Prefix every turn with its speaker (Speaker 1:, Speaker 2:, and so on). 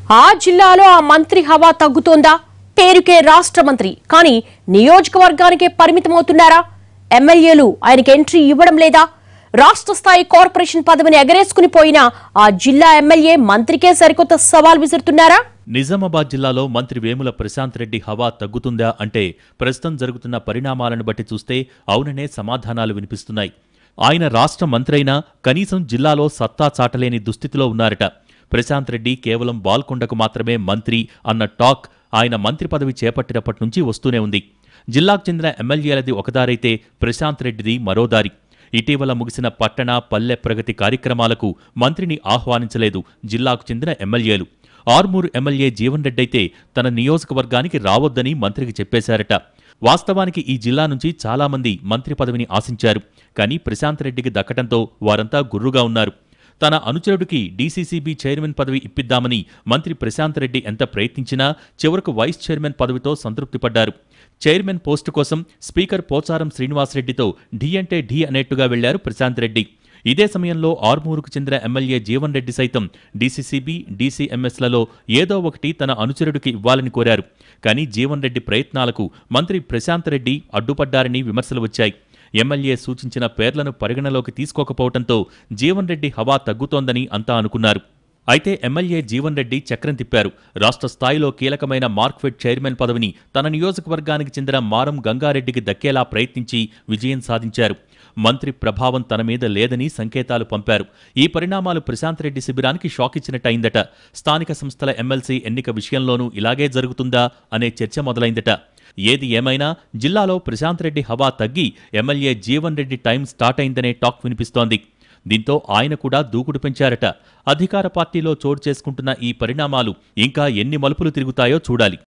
Speaker 1: ఆ జిల్లాలో ఆ మంత్రి హవా తగ్గుతోందా పేరుకే రాష్ట్ర మంత్రి కానీ నియోజకవర్గానికే పరిమితమవుతున్నారా ఎమ్మెల్యేలు ఆయనకి ఎంట్రీ ఇవ్వడం లేదా రాష్ట్ర స్థాయి కార్పొరేషన్ పదవిని ఎగరేసుకుని పోయిన ఆ జిల్లా ఎమ్మెల్యే మంత్రికే సరికొత్త సవాల్ విసురుతున్నారా
Speaker 2: నిజామాబాద్ జిల్లాలో మంత్రి వేముల ప్రశాంత్ రెడ్డి హవా తగ్గుతుందా అంటే ప్రస్తుతం జరుగుతున్న పరిణామాలను బట్టి చూస్తే అవుననే సమాధానాలు వినిపిస్తున్నాయి ఆయన రాష్ట్ర మంత్రి అయినా కనీసం జిల్లాలో సత్తా చాటలేని దుస్థితిలో ఉన్నారట ప్రశాంత్ రెడ్డి కేవలం బాల్కొండకు మాత్రమే మంత్రి అన్న టాక్ ఆయన మంత్రి పదవి చేపట్టినప్పటి నుంచి వస్తూనే ఉంది జిల్లాకు చెందిన ఎమ్మెల్యేలది ఒకదారైతే ప్రశాంత్ రెడ్డిది మరో దారి ఇటీవల ముగిసిన పట్టణ పల్లె ప్రగతి కార్యక్రమాలకు మంత్రిని ఆహ్వానించలేదు జిల్లాకు చెందిన ఎమ్మెల్యేలు ఆర్మూరు ఎమ్మెల్యే జీవన్ రెడ్డి అయితే తన నియోజకవర్గానికి రావొద్దని మంత్రికి చెప్పేశారట వాస్తవానికి ఈ జిల్లా నుంచి చాలామంది మంత్రి పదవిని ఆశించారు కానీ ప్రశాంత్ రెడ్డికి దక్కటంతో వారంతా గుర్రుగా ఉన్నారు తన అనుచరుడికి డీసీసీబీ చైర్మన్ పదవి ఇప్పిద్దామని మంత్రి ప్రశాంత్ రెడ్డి ఎంత ప్రయత్నించినా చివరకు వైస్ చైర్మన్ పదవితో సంతృప్తిపడ్డారు చైర్మన్ పోస్టు కోసం స్పీకర్ పోచారం శ్రీనివాసరెడ్డితో ఢీ అంటే ఢీ అనేట్టుగా వెళ్లారు ప్రశాంత్ రెడ్డి ఇదే సమయంలో ఆర్మూరుకు చెందిన ఎమ్మెల్యే జీవన్ రెడ్డి సైతం డీసీసీబీ డీసీఎంఎస్లలో ఏదో ఒకటి తన అనుచరుడికి ఇవ్వాలని కోరారు కానీ జీవన్ రెడ్డి ప్రయత్నాలకు మంత్రి ప్రశాంత్ రెడ్డి అడ్డుపడ్డారని విమర్శలు వచ్చాయి ఎమ్మెల్యే సూచించిన పేర్లను పరిగణలోకి తీసుకోకపోవడంతో జీవన్ రెడ్డి హవా తగ్గుతోందని అంతా అనుకున్నారు అయితే ఎమ్మెల్యే జీవన్ రెడ్డి చక్రం తిప్పారు రాష్ట్ర స్థాయిలో కీలకమైన మార్క్ఫెడ్ చైర్మన్ పదవిని తన నియోజకవర్గానికి చెందిన మారం గంగారెడ్డికి దక్కేలా ప్రయత్నించి విజయం సాధించారు మంత్రి ప్రభావం తన మీద లేదని సంకేతాలు పంపారు ఈ పరిణామాలు ప్రశాంత్ రెడ్డి శిబిరానికి షాక్ ఇచ్చినట్టయిందట స్థానిక సంస్థల ఎమ్మెల్సీ ఎన్నిక విషయంలోనూ ఇలాగే జరుగుతుందా అనే చర్చ మొదలైందట ఏది ఏమైనా జిల్లాలో ప్రశాంత్ రెడ్డి హవా తగ్గి MLA Jeevan Reddy time start అయిందనే టాక్ వినిపిస్తోంది దీంతో ఆయన కూడా దూకుడు పెంచారట అధికార పార్టీలో చోటు చేసుకుంటున్న ఈ పరిణామాలు ఇంకా ఎన్ని మలుపులు తిరుగుతాయో చూడాలి